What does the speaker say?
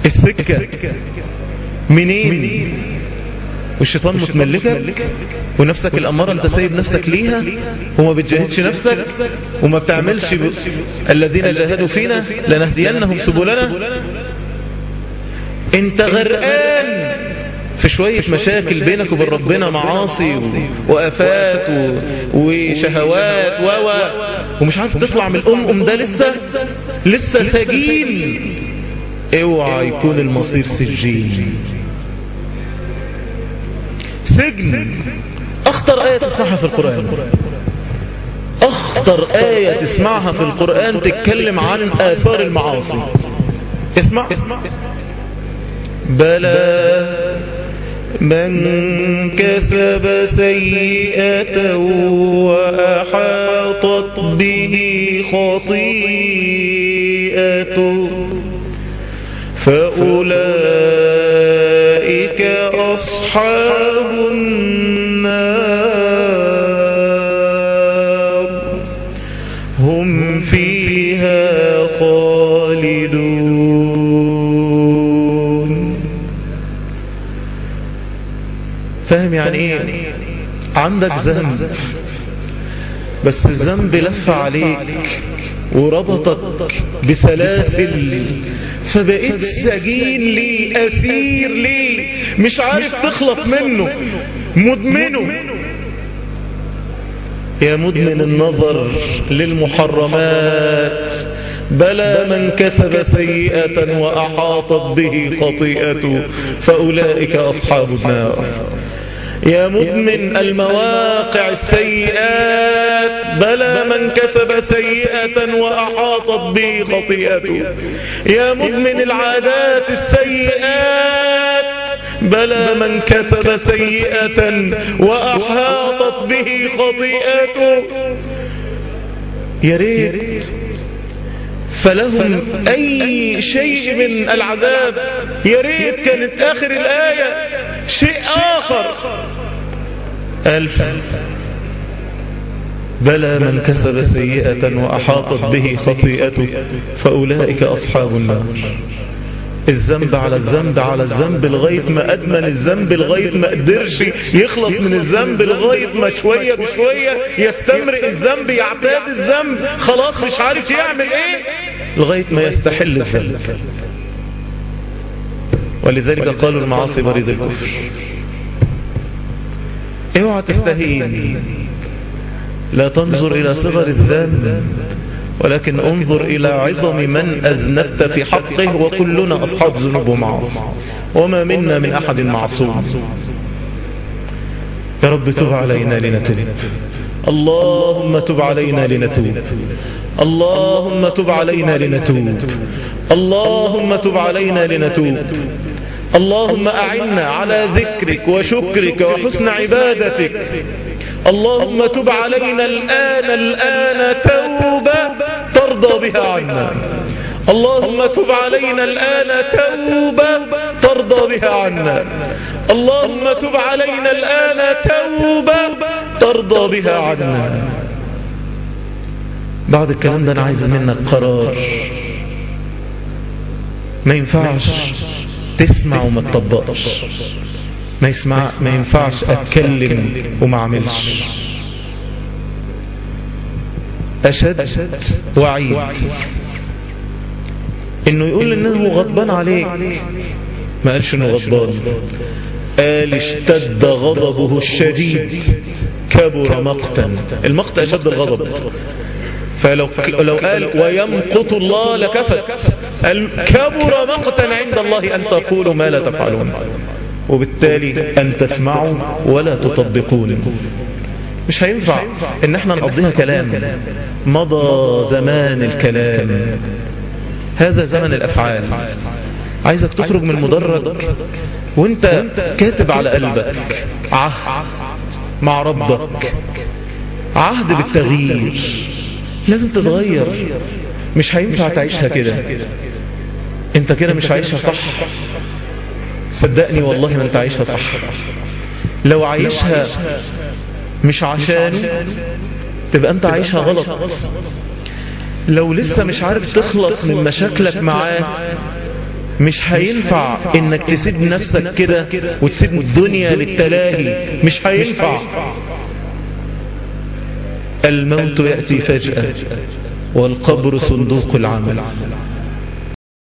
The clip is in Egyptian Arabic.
السكة منين والشيطان متملكك ونفسك الأمارة انت سايب نفسك ليها وما بتجاهدش نفسك وما بتعملش ب... الذين جاهدوا فينا لنهدينهم سبلنا انت غرقان في شوية مشاكل بينك وبين ربنا معاصي و... وآفات و... وشهوات و... و... ومش عارف تطلع من الأم أم ده لسه لسه سجين اوعى يكون المصير سجين سجن أخطر آية تسمعها في القرآن أخطر آية تسمعها في القرآن تتكلم عن آثار المعاصي اسمع بلى من كسب سيئة وأحاطت به خطيئة فأولئك أصحاب النار هم فيها خالدون فاهم يعني ايه عندك ذنب بس الذنب لف عليك وربطك بسلاسل فبقيت سجين لي أثير لي مش عارف تخلص منه مدمنه يا مدمن النظر للمحرمات بلى من كسب سيئة وأحاطت به خطيئته فأولئك أصحاب النار يا مدمن المواقع السيئات بلى من كسب سيئة وأحاطت به خطيئته يا مدمن العادات السيئات بلى من كسب سيئة وأحاطت به خطيئته يا ريت فلهم أي شيء من العذاب يا ريت كانت آخر الآية شيء آخر ألف بلى من كسب سيئة وأحاطت به خطيئته فأولئك أصحاب النار الذنب على الذنب على الذنب لغاية ما أدمن الذنب لغاية ما قدرش يخلص من الذنب لغاية ما شوية بشوية يستمرئ الذنب يعتاد الذنب خلاص مش عارف يعمل ايه لغاية ما يستحل الذنب ولذلك قالوا المعاصي بريد الكفر اوعى تستهين لا تنظر إلى صغر الذنب ولكن انظر إلى عظم من أذنبت في حقه وكلنا أصحاب ذنوب ومعاصي وما منا من أحد معصوم يا رب تب علينا لنتوب اللهم تب علينا لنتوب اللهم تب علينا لنتوب اللهم تب علينا لنتوب اللهم أعنا على ذكرك وشكرك وحسن عبادتك اللهم تب علينا الآن الآن توبة ترضى بها عنا اللهم تب علينا الآن توبة ترضى بها عنا اللهم تب علينا الآن توبة ترضى بها عنا بعد الكلام ده أنا عايز منك قرار ما ينفعش تسمع وما تطبقش ما يسمع ما ينفعش اتكلم وما اعملش اشد وعيد انه يقول انه غضبان عليك ما قالش انه غضبان قال اشتد غضبه الشديد كبر مقتا المقت اشد الغضب فلو لو قال ويمقت الله لكفت قال كبر مقتا عند الله ان تقولوا ما لا تفعلون وبالتالي أن تسمعوا ولا تطبقون مش هينفع ان احنا نقضيها كلام مضى زمان الكلام هذا زمن الافعال عايزك تخرج من المدرج وانت كاتب على قلبك عهد مع ربك عهد بالتغيير لازم تتغير مش هينفع تعيشها كده انت كده مش عايشها صح صدقني والله ما انت عايشها صح لو عايشها مش عشان تبقى انت عايشها غلط لو لسه مش عارف تخلص من مشاكلك معاه مش هينفع انك تسيب نفسك كده وتسيب الدنيا للتلاهي مش هينفع الموت يأتي فجأة والقبر صندوق العمل